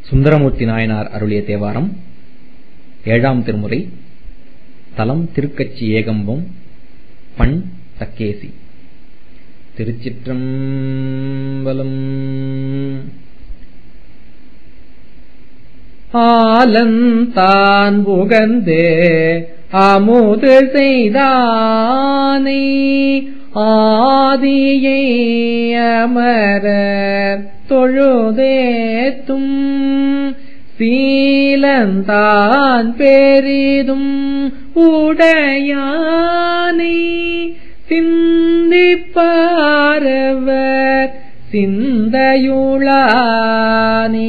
சுந்தரமூர்த்தி நாயனார் அருளிய தேவாரம் ஏழாம் திருமுறை தலம் திருக்கச்சி ஏகம்பம் பண் தக்கேசி திருச்சிற்றம்பலம் ஆலந்தான் புகந்தே அமுது செய்தானை ஆதியை அமரர் தொழுதேத்தும் சீலந்தான் பெரிதும் உடையானை சிந்திப்பாரவர் சிந்தையுளானே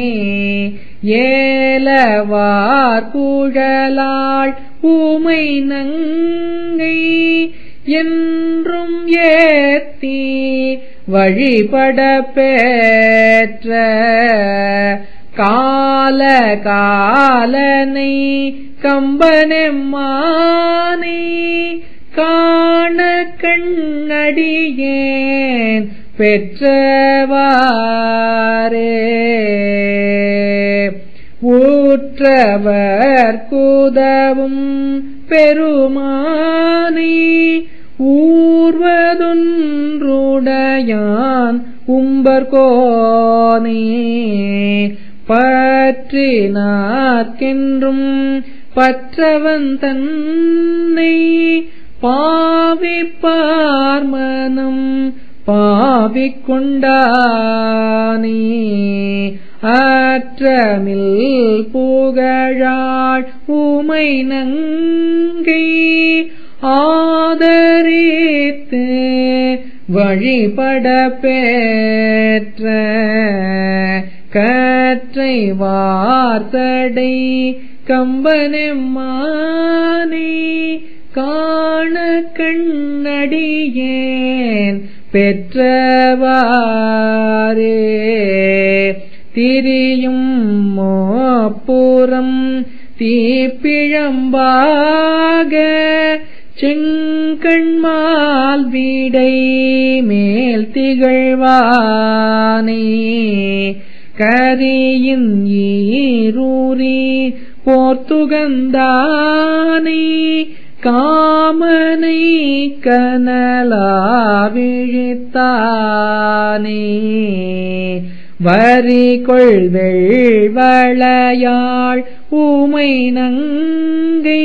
ஏலவார் குழலாள் ஊமை நங்கை என்றும் ஏத்தி வழிபட பெற்ற கால காலனை கம்பனெம்மானே காண கண்ணடியேன் பெற்றவாரே ஊற்றவர் குதவும் பெருமானே ஊர்வதொன்றுடையான் உம்பர்கோனே பற்றினார்க்கென்றும் பற்றவன் தன்னை பாவிப்பார் மனம் பாவிக்கொண்டானே ஆற்றமில் புகழாள் ஊமை நங்கை ஆதரித்து வழிபட பெற்ற கற்றை வார்த்தடை கம்பனெம்மானே காண கண்ணடியேன் பெற்றவாரே திரியும் மோப்புறம் தீப்பிழம்பாக செங்கண்மால் வீடை மேல் திகழ்வானே கரியின் ஈரூரி போர்த்துகந்தானே காமனை கனலாவிழித்தானே வரி கொள்வெள்வளையாள் ஊமை நங்கை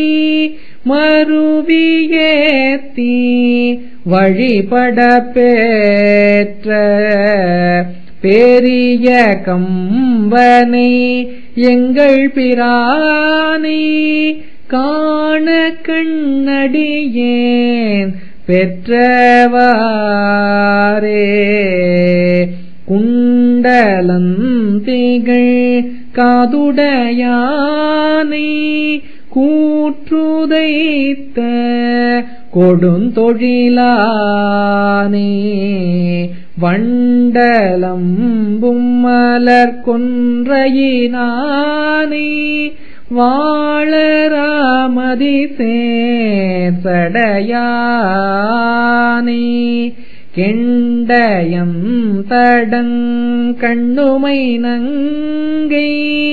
மருவியேத்தி வழிபட பெற்ற பெரிய கம்பனை எங்கள் பிரானை காண கண்ணடியேன் பெற்றவாரே குண்டலந்திகள் காதுடையானை கூற்றுதைத்த கொடுந்தொழிலானே வண்டலம்பும் மலர் கொன்றையினானே வாழராமதி சேர்சடையானே கெண்டயம் தடங் கண்ணுமை நங்கை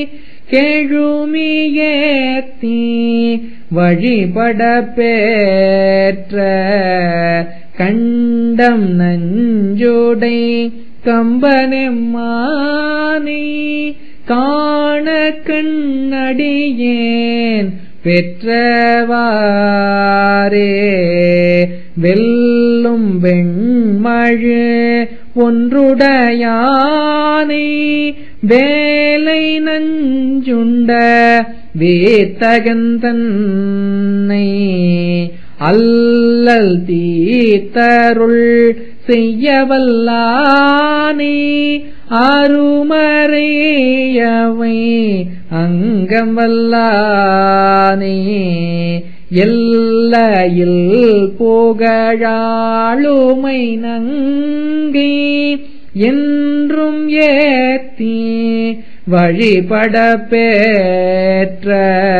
கெழுமியேத்தி வழிபட பெற்ற கண்டம் நஞ்சுடை கம்பனெம்மானே காண கண்ணடியேன் பெற்றவாரே வெல்லும் வெண்மழு ஒன்றுடையானை வேலை நஞ்சுண்ட வேத்தகந்தன்னை அல்லல் தீத்தருள் செய்யவல்லானே அருமறையவை அங்கம் வல்லானே எல்லையில் புகழாளுமை நங்கை என்றும் ஏத்தி வழிபட பெற்ற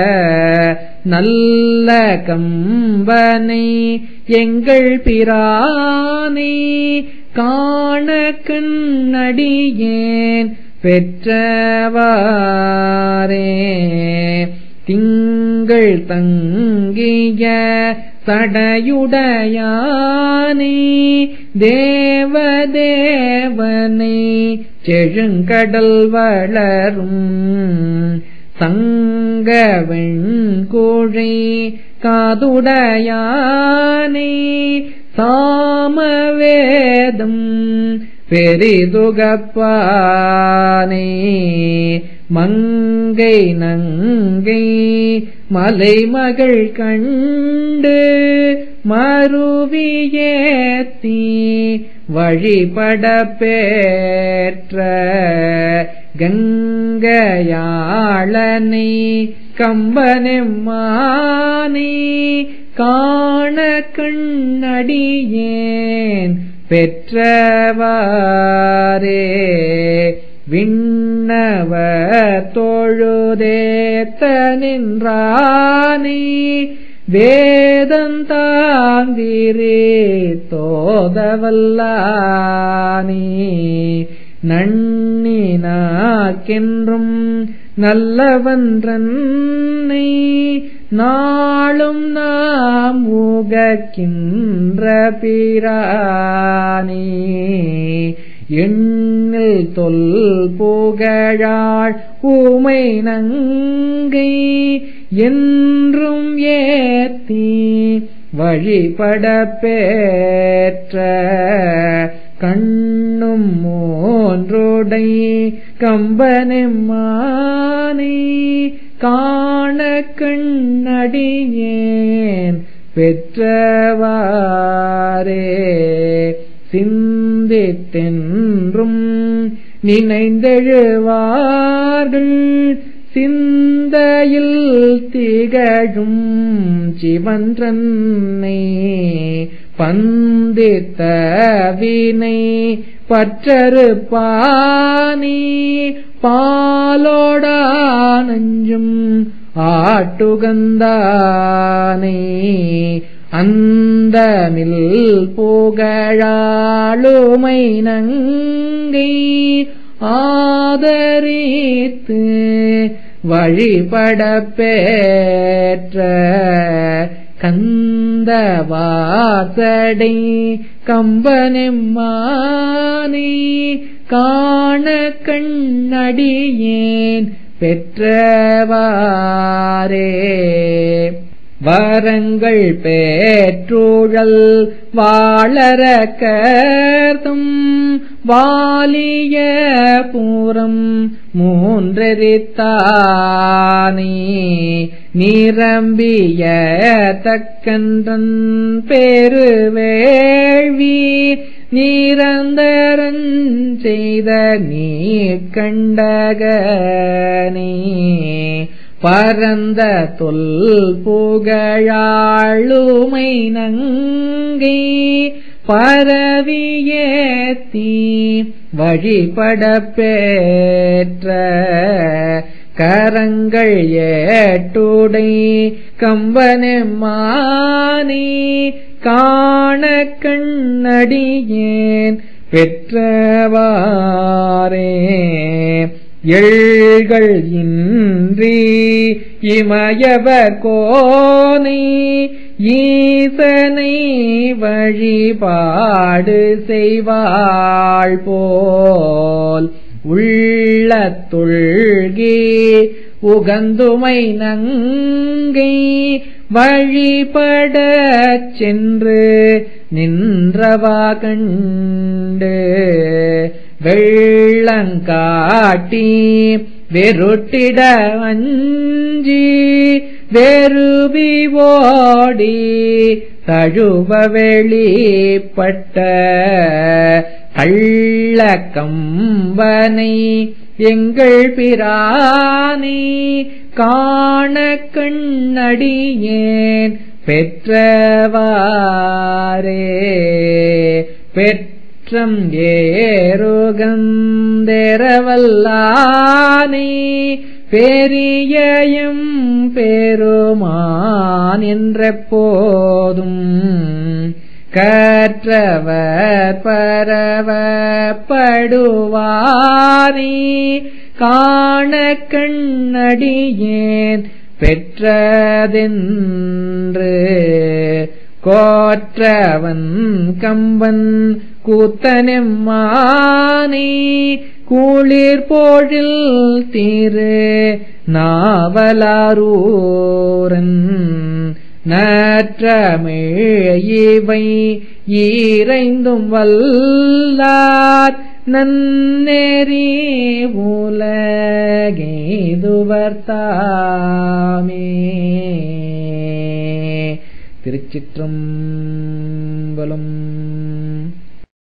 நல்ல கம்பனை எங்கள் பிரானே காண கண்ணடியேன் பெற்றவாரே திங்கள் தங்கிய சடையுடையானே தேவதேவனை செழுங்கடல் வளரும் சங்கவெண்கோழை காதுடையானே சாமவேதம் பெரிதுகப்பானே மங்கை நங்கை மலைமகள் கண்டு மருவியேத்தி வழிபட பேற்ற கங்கையாளனை கம்பனெம்மானே காண கண்ணடியேன் பெற்றவாரே விண்ணவ தொழுதேத்த நின்றானே வேதந்தாந்திரே தோதவல்லானே நன்னினாக்கென்றும் நல்லவன்றன்னை நாளும் நாம் உகக்கின்ற பிரானே எண்ணில் தொல் புகழாள் ஊமை நங்கை என்றும் ஏத்தி வழிபட பேற்ற கண்ணும் மூன்றுடை கம்பனெம்மானே காண கண்ணடியேன் பெற்றவாரே சிந்தித்தென்றும் நினைந்தெழுவார்கள் சிந்தையில் திகழும் சிவன்றன்னை பந்தித்த வினை பற்றறுப்பானே பாலோடா நஞ்சும் ஆட்டுகந்தானே அந்தமில் புகழாளுமை நங்கை ஆதரித்து வழிபட பேற்ற கந்தவாசடை கம்பனெம்மானே காண கண்ணடியேன் பெற்றவாரே வரங்கள் பேற்றூழல் வாழற கர்த்தம் வாலிய பூரம் மூன்றெரித்தானே நிரம்பிய தக்கன்றன் பெருவேள்வி நிரந்தரன் செய்த நீ கண்டகனே பரந்த தொல் புகழாளுமை நங்கை பரவியேத்தி வழிபட பேற்ற கரங்கள் ஏட்டுடை கம்பனெம்மானே காண கண்ணடியேன் பெற்றவாரே எள்கள் இன்றி இமயவர் கோனை ஈசனை வழிபாடு செய்வாள் போல் உள்ளத்துள்கி உகந்துமை நங்கை வழிபட சென்று நின்றவா கண்டு வெள்ளங்காட்டி வெருட்டிட அஞ்சி வெறுவி ஓடி தழுவ வெளிப்பட்ட கள்ளக்கம்பனை எங்கள் பிரானே காண கண்ணடியேன் பெற்றவாரே பெற்றம் ஏறுகந்தெரவல்லானே பெரியயம் பெருமான் என்ற போதும் கற்றவர் பரவப்படுவாரி காண கண்ணடியேன் பெற்றதென்று கோற்றவன் கம்பன் கூத்தனெம்மானே குளிர் போழில் திரு நாவலாரூரன் நற்றமிழை ஈரைந்தும் வல்லார் நன்னெறி உலகேதுவர்த்தாமே திருச்சிற்றம்